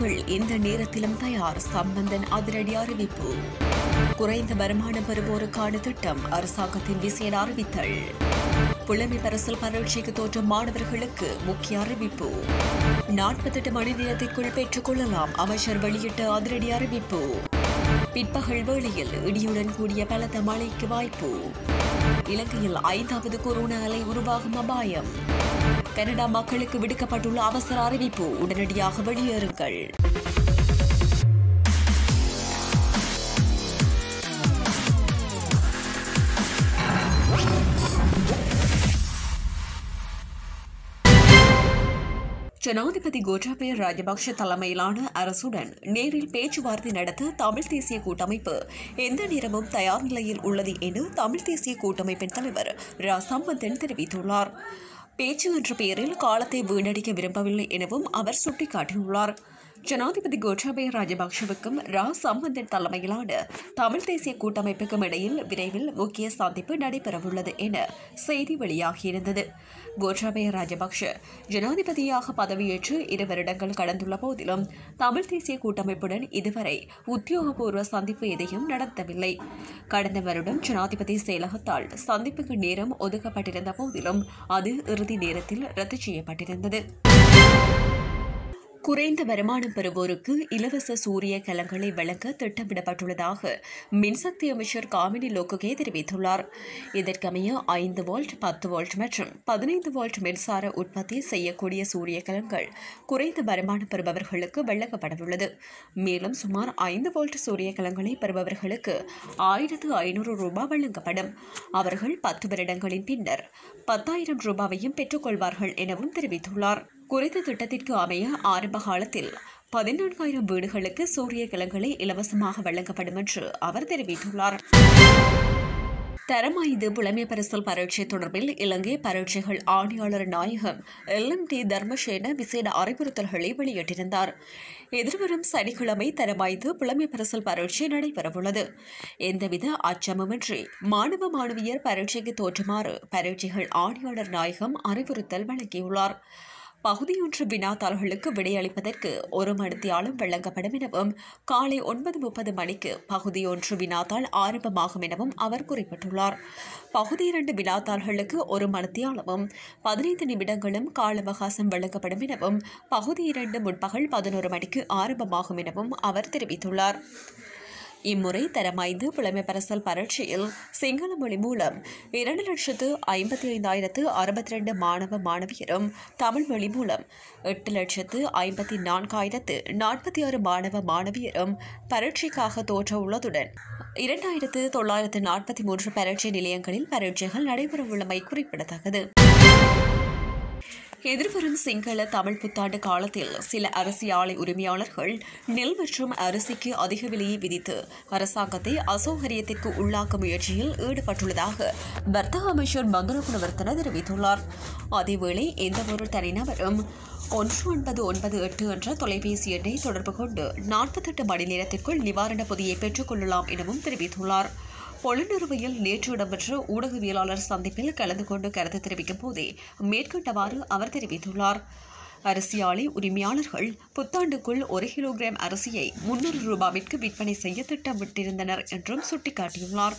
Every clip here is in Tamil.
பிட்பகள் எந்த நேரத்திலும் தயார் சம்பந்தன் அதிரடி அறிவிப்பு குறைந்த வருமானம் பெறுவோருக்கான திட்டம் அரசாங்கத்தின் விசேட அறிவித்தல் புலமை பரிசல் பரீட்சைக்கு தோற்றும் மாணவர்களுக்கு முக்கிய அறிவிப்பு நாற்பத்தெட்டு மணி நேரத்திற்குள் பெற்றுக் கொள்ளலாம் அமைச்சர் வெளியிட்ட அதிரடி அறிவிப்பு பிற்பகல் வேளையில் இடியுடன் கூடிய பலத்த மழைக்கு வாய்ப்பு இலங்கையில் ஐந்தாவது கொரோனா அலை உருவாகும் அபாயம் கனடா மக்களுக்கு விடுக்கப்பட்டுள்ள அவசர அறிவிப்பு உடனடியாக வெளியேறுங்கள் ஜனாதிபதி கோட்டாபய ராஜபக்ஷ தலைமையிலான அரசுடன் நேரில் பேச்சுவார்த்தை நடத்த தமிழ் தேசிய கூட்டமைப்பு எந்த நேரமும் தயார் நிலையில் உள்ளது என தமிழ் தேசிய கூட்டமைப்பின் தலைவர் ரா சம்பந்தன் தெரிவித்துள்ளார் பேச்சு என்ற பெயரில் காலத்தை வீணடிக்க விரும்பவில்லை எனவும் அவர் சுட்டிக்காட்டியுள்ளார் ஜனாதிபதி கோட்டாபய ராஜபக்ஷவுக்கும் ரா சம்பந்தன் தலைமையிலான தமிழ் தேசிய கூட்டமைப்புக்கும் இடையில் விரைவில் முக்கிய சந்திப்பு நடைபெறவுள்ளது என செய்தி வெளியாகியிருந்தது கோட்டாபய ராஜபக்ஷ ஜனாதிபதியாக பதவியேற்று இரு வருடங்கள் கடந்துள்ள போதிலும் தமிழ் தேசிய கூட்டமைப்புடன் இதுவரை உத்தியோகபூர்வ சந்திப்பு எதையும் நடத்தவில்லை கடந்த வருடம் ஜனாதிபதி செயலகத்தால் சந்திப்புக்கு நேரம் ஒதுக்கப்பட்டிருந்த போதிலும் அது இறுதி நேரத்தில் ரத்து செய்யப்பட்டிருந்தது குறைந்த வருமானம் பெறுவோருக்கு இலவச சூரிய கலங்களை வழங்க திட்டமிடப்பட்டுள்ளதாக மின்சக்தி அமைச்சர் காமினி லோக்குகே தெரிவித்துள்ளார் இதற்கமைய ஐந்து வோல்ட் பத்து வோல்ட் மற்றும் பதினைந்து வோல்ட் மின்சார உற்பத்தி செய்யக்கூடிய சூரிய கலங்கள் குறைந்த வருமானம் பெறுபவர்களுக்கு வழங்கப்படவுள்ளது மேலும் சுமார் ஐந்து வோல்ட் சூரிய கலங்களை பெறுபவர்களுக்கு ஆயிரத்து ஐநூறு ரூபாய் வழங்கப்படும் அவர்கள் பத்து வருடங்களின் பின்னர் பத்தாயிரம் ரூபாவையும் பெற்றுக்கொள்வார்கள் எனவும் தெரிவித்துள்ளார் குறித்த திட்டத்திற்கு அமைய ஆரம்ப காலத்தில் பதினான்காயிரம் வீடுகளுக்கு சூரிய கிழங்குகளை இலவசமாக வழங்கப்படும் என்று அவர் தெரிவித்துள்ளார் தரம் ஐந்து புலமை பரிசல் பரீட்சை தொடர்பில் இலங்கை பரீட்சைகள் ஆணையாளர் நாயகம் எல் எம் டி தர்மசேன விசேட அறிவுறுத்தல்களை வெளியிட்டிருந்தார் எதிர்வரும் சனிக்கிழமை தரம் ஐந்து புலமை பரிசல் பரீட்சை நடைபெறவுள்ளது எந்தவித அச்சமுமின்றி மாணவ மாணவியர் பரீட்சைக்கு தோற்றுமாறு பரீட்சைகள் ஆணையாளர் நாயகம் அறிவுறுத்தல் வழங்கியுள்ளார் பகுதியொன்று வினாத்தாள்களுக்கு விடையளிப்பதற்கு ஒரு மணித்தியாலும் வழங்கப்படும் எனவும் காலை ஒன்பது முப்பது மணிக்கு பகுதியொன்று வினாத்தாள் ஆரம்பமாகும் எனவும் அவர் குறிப்பிட்டுள்ளார் பகுதி இரண்டு வினாத்தாள்களுக்கு ஒரு மணித்தியாலமும் பதினைந்து நிமிடங்களும் கால அவகாசம் வழங்கப்படும் எனவும் பகுதி இரண்டு முற்பகல் பதினோரு மணிக்கு ஆரம்பமாகும் எனவும் அவர் தெரிவித்துள்ளார் இம்முறை தரம் ஐந்து புலமை பரசல் பரீட்சையில் சிங்கள மொழி மூலம் இரண்டு லட்சத்து ஐம்பத்தி ஐந்தாயிரத்து அறுபத்தி ரெண்டு மாணவ மாணவியரும் தமிழ் மொழி மூலம் எட்டு லட்சத்து ஐம்பத்தி நான்காயிரத்து நாற்பத்தி ஆறு மாணவ மாணவியரும் பரீட்சைக்காக தோற்ற உள்ளதுடன் இரண்டாயிரத்து தொள்ளாயிரத்து நாற்பத்தி மூன்று பரீட்சை நிலையங்களில் பரீட்சைகள் நடைபெறவுள்ளமை குறிப்பிடத்தக்கது எதிர்வரும் சிங்கள தமிழ் புத்தாண்டு காலத்தில் சில அரிசி ஆலை உரிமையாளர்கள் நெல் மற்றும் அரிசிக்கு அதிக விலையை விதித்து அரசாங்கத்தை அசௌகரியத்திற்கு உள்ளாக்கும் முயற்சியில் ஈடுபட்டுள்ளதாக வர்த்தக அமைச்சர் மங்கள குணவர்த்தன தெரிவித்துள்ளார் அதேவேளை எந்தவொரு தனிநபரும் ஒன்று ஒன்பது ஒன்பது எட்டு என்ற தொலைபேசி எண்ணை தொடர்பு கொண்டு நாற்பத்தெட்டு மணி நேரத்திற்குள் நிவாரண பொதியை பெற்றுக் கொள்ளலாம் எனவும் தெரிவித்துள்ளார் பொலனறுவையில் நேற்று இடம்பெற்ற ஊடகவியலாளர் சந்திப்பில் கலந்து கொண்டு கருத்து தெரிவிக்கும் போதே மேற்கண்டவாறு அவர் தெரிவித்துள்ளார் அரிசி ஆலை உரிமையாளர்கள் புத்தாண்டுக்குள் ஒரு கிலோகிராம் அரிசியை முன்னூறு ரூபாவிற்கு விற்பனை செய்ய திட்டமிட்டிருந்தனர் என்றும் சுட்டிக்காட்டியுள்ளார்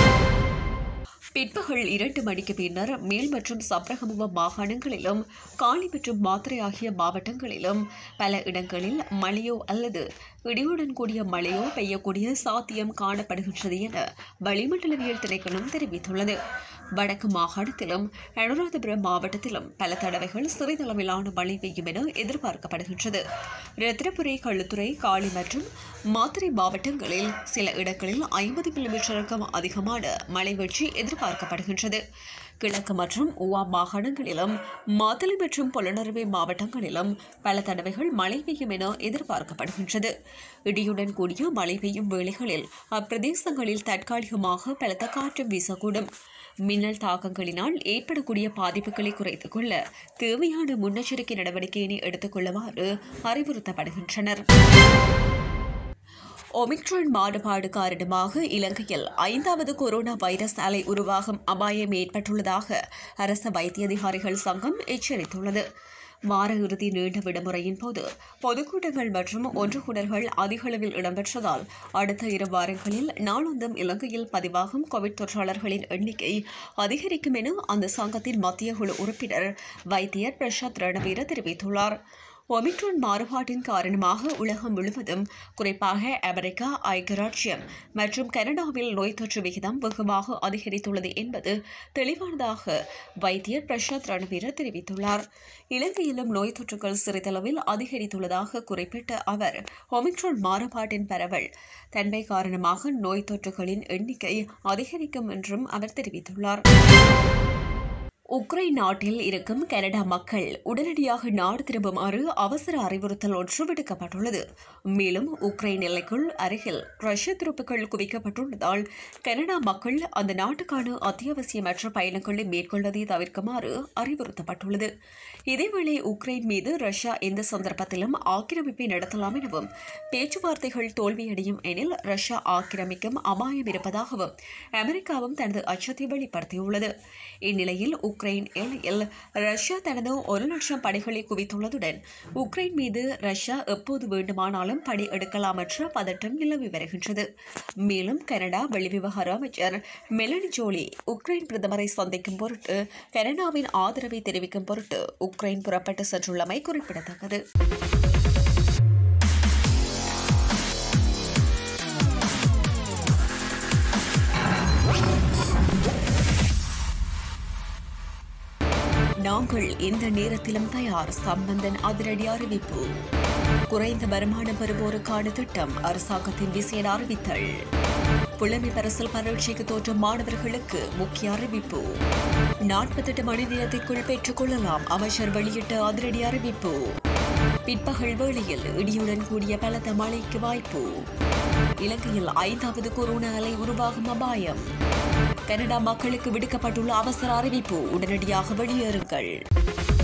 பிற்பகல் இரண்டு மணிக்கு பின்னர் மேல் மற்றும் சப்ரகமுவ மாகாணங்களிலும் காலி மற்றும் மாத்திரை ஆகிய மாவட்டங்களிலும் பல இடங்களில் மழையோ அல்லது இடியுடன் கூடிய மழையோ பெய்யக்கூடிய சாத்தியம் காணப்படுகின்றது என வளிமண்டலவியல் திணைக்களம் தெரிவித்துள்ளது வடக்கு மாகாணத்திலும் அனுராதபுரம் மாவட்டத்திலும் பல தடவைகள் சிறிதளவிலான மழை பெய்யும் என எதிர்பார்க்கப்படுகின்றது ரத்தினபுரி களுத்துறை காளி மற்றும் மாத்திரை மாவட்டங்களில் சில இடங்களில் ஐம்பது கிலோமீட்டருக்கும் அதிகமான மழை வீழ்ச்சி எதிர்பார்க்கப்படுகின்றது கிழக்கு மற்றும் உவா மாகாணங்களிலும் மாத்தளை மற்றும் பொலனறுவை மாவட்டங்களிலும் பல தடவைகள் மழை பெய்யும் என எதிர்பார்க்கப்படுகின்றது இடியுடன் கூடிய மழை பெய்யும் வேளைகளில் அப்பிரதேசங்களில் தற்காலிகமாக பலத்த காற்று வீசக்கூடும் மின்னல் தாக்கங்களினால் ஏற்படக்கூடிய பாதிப்புகளை குறைத்துக் கொள்ள தேவையான முன்னெச்சரிக்கை நடவடிக்கையினை எடுத்துக் கொள்ளுமாறு அறிவுறுத்தப்படுகின்றனர் ஒமிக்ரான் மாறுபாடு காரணமாக இலங்கையில் ஐந்தாவது கொரோனா வைரஸ் அலை உருவாகும் அபாயம் ஏற்பட்டுள்ளதாக அரச வைத்திய அதிகாரிகள் சங்கம் எச்சரித்துள்ளது வார இறுதி நீண்ட விடுமுறையின் போது பொதுக்கூட்டங்கள் மற்றும் ஒன்றுகூடல்கள் அதிக அளவில் இடம்பெற்றதால் அடுத்த இரு வாரங்களில் நாளொன்றும் இலங்கையில் பதிவாகும் கோவிட் தொற்றாளர்களின் எண்ணிக்கை அதிகரிக்கும் என அந்த சங்கத்தின் மத்திய குழு உறுப்பினர் வைத்தியர் பிரசாத் ரணவீர தெரிவித்துள்ளார் ஒமிக்ரான் மாறுபாட்டின் காரணமாக உலகம் முழுவதும் குறிப்பாக அமெரிக்கா ஐக்கிய ராஜ்யம் மற்றும் கனடாவில் நோய் தொற்று விகிதம் வெகுவாக அதிகரித்துள்ளது என்பது தெளிவானதாக வைத்தியர் பிரசாத் ரணவீர தெரிவித்துள்ளார் இலங்கையிலும் நோய் தொற்றுகள் சிறிதளவில் அதிகரித்துள்ளதாக குறிப்பிட்ட அவர் ஒமிக்ரான் மாறுபாட்டின் பரவல் தன்மை காரணமாக நோய் தொற்றுகளின் எண்ணிக்கை அதிகரிக்கும் என்றும் அவர் தெரிவித்துள்ளார் உக்ரைன் நாட்டில் இருக்கும் கனடா மக்கள் உடனடியாக நாடு திரும்புமாறு அவசர அறிவுறுத்தல் ஒன்று விடுக்கப்பட்டுள்ளது மேலும் உக்ரைன் எல்லைக்குள் அருகில் ரஷ்ய துருப்புகள் குவிக்கப்பட்டுள்ளதால் கனடா மக்கள் அந்த நாட்டுக்கான அத்தியாவசியமற்ற பயணங்களை மேற்கொள்வதை தவிர்க்குமாறு அறிவுறுத்தப்பட்டுள்ளது இதேவேளை உக்ரைன் மீது ரஷ்யா எந்த சந்தர்ப்பத்திலும் ஆக்கிரமிப்பை நடத்தலாம் எனவும் பேச்சுவார்த்தைகள் தோல்வியடையும் எனில் ரஷ்யா ஆக்கிரமிக்கும் அபாயம் இருப்பதாகவும் அமெரிக்காவும் தனது அச்சத்தை வெளிப்படுத்தியுள்ளது இந்நிலையில் உக்ரைன் எல்லையில் ரஷ்யா தனது ஒரு லட்சம் படைகளை குவித்துள்ளதுடன் உக்ரைன் மீது ரஷ்யா எப்போது வேண்டுமானாலும் படை எடுக்கலாம் என்ற பதட்டம் நிலவி வருகின்றது மேலும் கனடா வெளிவிவகார அமைச்சர் மெலனி ஜோலி உக்ரைன் பிரதமரை சந்திக்கும் பொருட்டு கனடாவின் ஆதரவை தெரிவிக்கும் பொருட்டு உக்ரைன் புறப்பட்டு சென்றுள்ளமை குறிப்பிடத்தக்கது நாங்கள் எந்த நேரத்திலும் தயார் சம்பந்தன் அதிரடி அறிவிப்பு குறைந்த வருமானம் பெறுவோருக்கான திட்டம் அரசாங்கத்தின் விசேட அறிவித்தல் புலமை பரிசல் பரீட்சைக்கு தோற்றும் மாணவர்களுக்கு முக்கிய அறிவிப்பு நாற்பத்தெட்டு மணி நேரத்திற்குள் பெற்றுக் கொள்ளலாம் அமைச்சர் வெளியிட்ட அதிரடி அறிவிப்பு பிற்பகல் வேளையில் இடியுடன் கூடிய பலத்த மழைக்கு வாய்ப்பு இலங்கையில் ஐந்தாவது கொரோனா அலை உருவாகும் அபாயம் கனடா மக்களுக்கு விடுக்கப்பட்டுள்ள அவசர அறிவிப்பு உடனடியாக வெளியேறுங்கள்